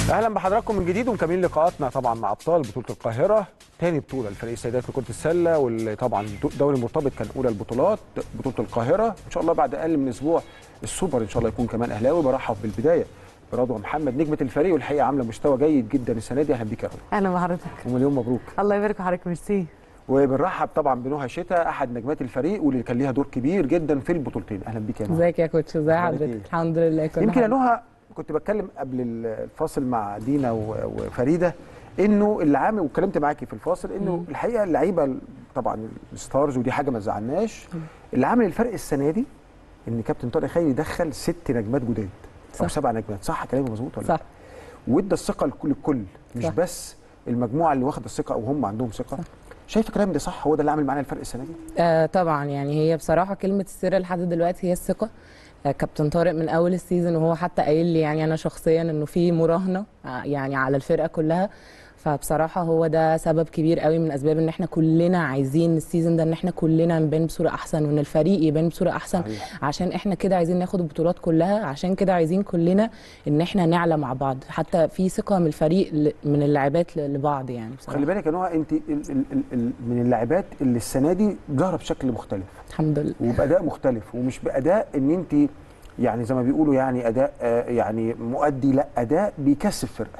اهلا بحضراتكم من جديد ومكملين لقاءاتنا طبعا مع ابطال بطوله القاهره تاني بطوله لفريق السيدات لكره السله واللي طبعا دوري مرتبط كان اولى البطولات بطوله القاهره ان شاء الله بعد اقل من اسبوع السوبر ان شاء الله يكون كمان اهلاوي برحب بالبدايه برضوى محمد نجمه الفريق والحقيقه عامله مستوى جيد جدا السنه دي اهلا بيك يا رضوى اهلا بحضرتك ومليون مبروك الله يبارك في حضرتك ميرسي وبنرحب طبعا بنهى شتا احد نجمات الفريق واللي كان ليها دور كبير جدا في البطولتين اهلا بيك يا نهى ازيك يا كوتش ازي أخبارك حضرتك إيه؟ الحمد لله كل يمكن يا حاجة. نهى كنت بتكلم قبل الفاصل مع دينا و- وفريده انه اللي عامل واتكلمت معاكي في الفاصل انه الحقيقه اللعيبه طبعا الستارز ودي حاجه ما تزعلناش اللي عامل الفرق السنه دي ان كابتن طارق خيري دخل ست نجمات جداد او صح. سبع نجمات صح كلامي مظبوط ولا صح وادى الثقه لكل الكل مش صح. بس المجموعه اللي واخده الثقه او هم عندهم ثقه شايف الكلام ده صح هو ده اللي عامل معانا الفرق السنه دي آه طبعا يعني هي بصراحه كلمه السر لحد دلوقتي هي الثقه آه كابتن طارق من اول السيزون وهو حتى قايل لي يعني انا شخصيا انه في مراهنه آه، يعني على الفرقه كلها فبصراحه هو ده سبب كبير قوي من اسباب ان احنا كلنا عايزين السيزون ده ان احنا كلنا نبان بصوره احسن وان الفريق يبان بصوره احسن صحيح. عشان احنا كده عايزين ناخد البطولات كلها عشان كده عايزين كلنا ان احنا نعلى مع بعض حتى في ثقه من الفريق ل- من اللاعبات ل- لبعض يعني بصراحه خلي بالك يا نهى انت ال ال ال ال من اللاعبات اللي السنه دي ظاهره بشكل مختلف الحمد لله وباداء مختلف ومش باداء ان انت يعني زي ما بيقولوا يعني اداء آه، يعني مؤدي لا اداء بيكسب فرقه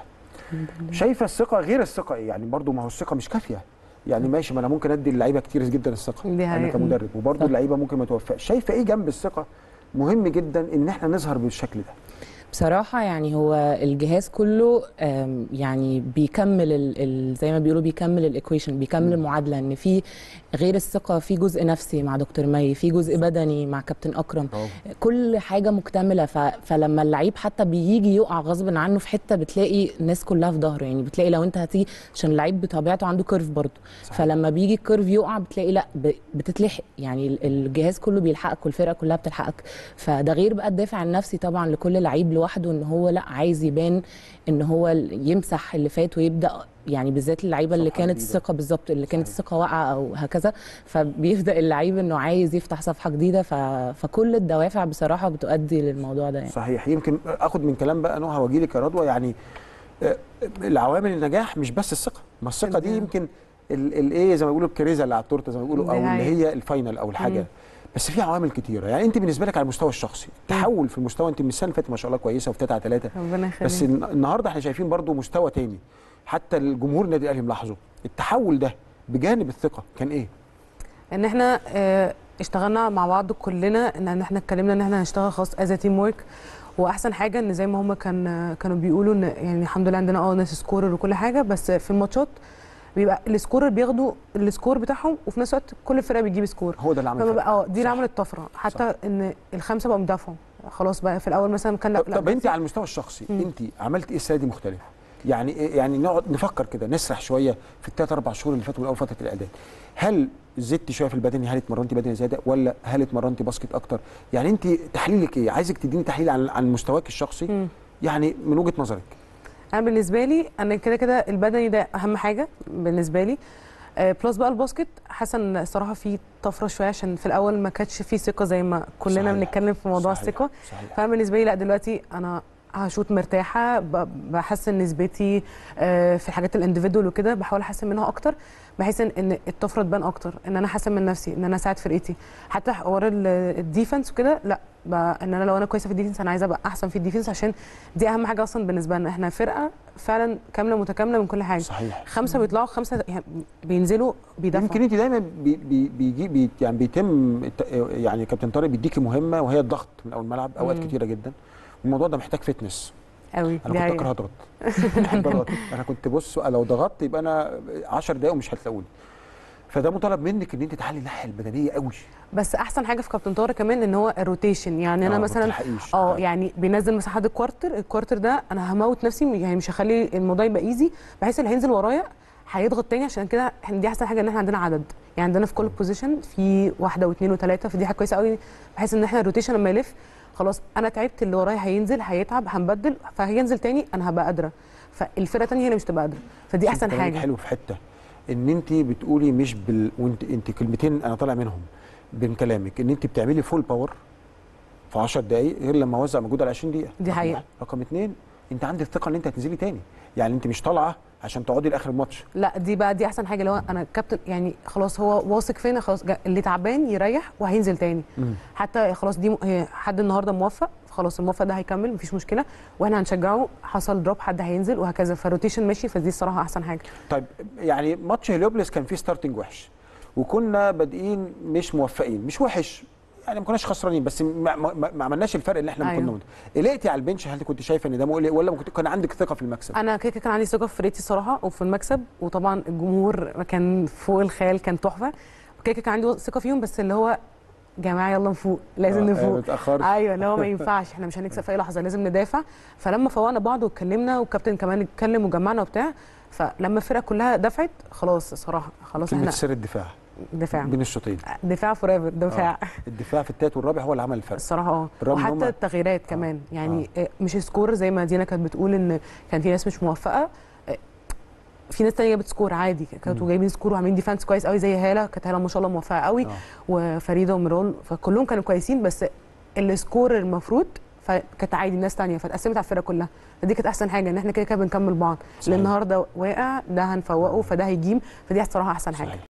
شايفه الثقه غير الثقه ايه يعني برضو ما هو الثقه مش كافيه يعني ماشي ما انا ممكن ادي اللعيبه كتير جدا الثقه دي انا حقيقة. كمدرب وبرضو صح. اللعيبه ممكن ما توفقش شايفه ايه جنب الثقه مهم جدا ان احنا نظهر بالشكل ده بصراحة يعني هو الجهاز كله آم، يعني بيكمل ال ال زي ما بيقولوا بيكمل الايكويشن بيكمل المعادلة ان في غير الثقة في جزء نفسي مع دكتور مي في جزء بدني مع كابتن اكرم كل حاجة مكتملة ف فلما اللعيب حتى بيجي يقع غصب عنه في حتة بتلاقي الناس كلها في ظهره يعني بتلاقي لو انت هتيجي عشان اللعيب بطبيعته عنده كيرف برضه صحيح. فلما بيجي الكيرف يقع بتلاقي لا ب- بتتلحق يعني ال- الجهاز كله بيلحقك والفرقة كلها بتلحقك فده غير بقى الدافع النفسي طبعا لكل لعيب لوحده ان هو لا عايز يبان ان هو ال- يمسح اللي فات ويبدا يعني بالذات اللعيبه اللي صفحة كانت جديدة. الثقه بالظبط اللي كانت صحيح. الثقه واقعه او هكذا فبيبدا اللعيب انه عايز يفتح صفحه جديده ف... فكل الدوافع بصراحه بتؤدي للموضوع ده يعني. صحيح يمكن اخد من كلام بقى نهى واجي لك يا رضوى يعني آه، العوامل النجاح مش بس الثقه ما الثقه دي جدا. يمكن الايه زي ما بيقولوا الكريزه اللي على التورته زي ما بيقولوا دي او اللي حقيقة. هي الفاينل او الحاجه بس في عوامل كتيره يعني انت بالنسبه لك على المستوى الشخصي تحول في المستوى انت من السنه اللي فاتت ما شاء الله كويسه وفي على ثلاثه ربنا يخليك بس الن- النهارده احنا شايفين برضو مستوى تاني حتى الجمهور النادي الاهلي ملاحظه التحول ده بجانب الثقه كان ايه؟ ان احنا آه، اشتغلنا مع بعض كلنا ان إن احنا اتكلمنا ان احنا هنشتغل خلاص از تيم ورك واحسن حاجه ان زي ما هم كان كانوا بيقولوا ان يعني الحمد لله عندنا اه ناس سكورر وكل حاجه بس في الماتشات بيبقى السكورر بياخدوا السكور بتاعهم وفي نفس الوقت كل فرقه بتجيب سكور هو ده اللي عمل فما الفرق. بقى اه دي اللي صح. عملت طفره حتى ان الخمسه بقوا مدافعوا خلاص بقى في الاول مثلا كان لا طب, لا طب انت على المستوى الشخصي انت عملت ايه السنه دي مختلف؟ يعني إيه يعني نقعد نفكر كده نسرح شويه في الثلاث اربع شهور اللي فاتوا من اول فتره الاعداد هل زدتي شويه في البدني هل اتمرنتي بدني زياده ولا هل اتمرنتي باسكت اكتر؟ يعني انت تحليلك ايه؟ عايزك تديني تحليل عن عن مستواك الشخصي مم. يعني من وجهه نظرك انا بالنسبه لي انا كده كده البدني ده اهم حاجه بالنسبه لي آه، بلس بقى الباسكت حاسه ان الصراحه في طفره شويه عشان في الاول ما كانتش في ثقه زي ما كلنا صحيح. بنتكلم في موضوع صحيح. الثقه صحيح فانا بالنسبه لي لا دلوقتي انا هشوط مرتاحه ب- بحسن نسبتي آه، في الحاجات الانديفيدوال وكده بحاول احسن منها اكتر بحيث ان إن الطفره تبان اكتر ان انا احسن من نفسي ان انا اساعد فرقتي حتى حوار ال- الديفنس وكده لا ب- ان انا لو انا كويسه في الديفنس انا عايزه ابقى احسن في الديفنس عشان دي اهم حاجه اصلا بالنسبه لنا احنا فرقه فعلا كامله متكامله من كل حاجه صحيح خمسه بيطلعوا خمسه يعني بينزلوا بيدافعوا يمكن انت دايما بي بي بيجي بي يعني بيتم الت- يعني كابتن طارق بيديكي مهمه وهي الضغط من اول الملعب اوقات مم. كتيره جدا والموضوع ده محتاج فتنس قوي انا دي كنت حقيقة. اكره اضغط بحب اضغط انا كنت بص لو ضغطت يبقى انا 10 دقايق ومش هتلاقوني فده مطالب منك ان انت تعلي الناحيه البدنيه قوي بس احسن حاجه في كابتن طارق كمان ان هو الروتيشن يعني انا آه، ما مثلا تلحقيش. اه يعني بينزل مساحه الكوارتر الكوارتر ده انا هموت نفسي يعني مش هخلي الموضوع يبقى ايزي بحيث اللي هينزل ورايا هيضغط تاني عشان كده إحنا- دي احسن حاجه ان احنا عندنا عدد يعني عندنا في كل بوزيشن في واحده واثنين وثلاثه فدي حاجه كويسه قوي بحيث ان احنا الروتيشن لما يلف خلاص انا تعبت اللي ورايا هينزل هيتعب هنبدل فهينزل تاني انا هبقى قادره فالفرقه تانية هي اللي مش تبقى قادره فدي احسن كلامك حاجه حلو في حته ان انت بتقولي مش بال وانت انت كلمتين انا طالع منهم بين كلامك ان انت بتعملي فول باور في 10 دقائق غير لما اوزع مجهود على 20 دقيقه دي رقم حقيقة. واحد. رقم اثنين انت عندك ثقه ان انت هتنزلي تاني يعني انت مش طالعه عشان تقعدي لاخر الماتش لا دي بقى دي احسن حاجه اللي هو انا الكابتن يعني خلاص هو واثق فينا خلاص جا- اللي تعبان يريح وهينزل تاني حتى خلاص دي م- هي حد النهارده موفق خلاص الموفق ده هيكمل مفيش مشكله واحنا هنشجعه حصل دروب حد هينزل وهكذا فالروتيشن ماشي فدي الصراحه احسن حاجه طيب يعني ماتش هليوبلس كان فيه ستارتنج وحش وكنا بادئين مش موفقين مش وحش يعني ما كناش خسرانين بس ما, ما, ما- ما عملناش الفرق اللي احنا أيوة. كنا مت- قلقتي على البنش هل كنت شايفه ان ده مقلق ولا كنت كان عندك ثقه في المكسب انا كده كده كان عندي ثقه في فرقتي الصراحه وفي المكسب وطبعا الجمهور كان فوق الخيال كان تحفه كده كده كان عندي ثقه فيهم بس اللي هو جماعه يلا نفوق لازم آه، نفوق ما تأخرش. ايوه اللي هو ما ينفعش احنا مش هنكسب في اي لحظه لازم ندافع فلما فوقنا بعض واتكلمنا والكابتن كمان اتكلم وجمعنا وبتاع فلما الفرقه كلها دفعت خلاص الصراحه خلاص كلمه احنا سر الدفاع دفاع بين الشوطين دفاع فور ايفر دفاع الدفاع في الثالث والرابع هو اللي عمل الفرق الصراحه اه بالرغم إن هم- وحتى التغييرات كمان يعني آه. مش سكور زي ما دينا كانت بتقول ان كان في ناس مش موفقه آه، في ناس تانية جابت سكور عادي كانوا جايبين سكور وعاملين ديفenس كويس قوي زي هاله كانت هاله ما شاء الله موفقه قوي آه. وفريده وميرول فكلهم كانوا كويسين بس السكور المفروض فكانت عادي ناس تانية فاتقسمت على الفرقه كلها فدي كانت احسن حاجه ان احنا كده كده بنكمل بعض صحيح. اللي النهارده واقع ده هنفوقه فده هيجيم فدي الصراحه احسن حاجه صحيح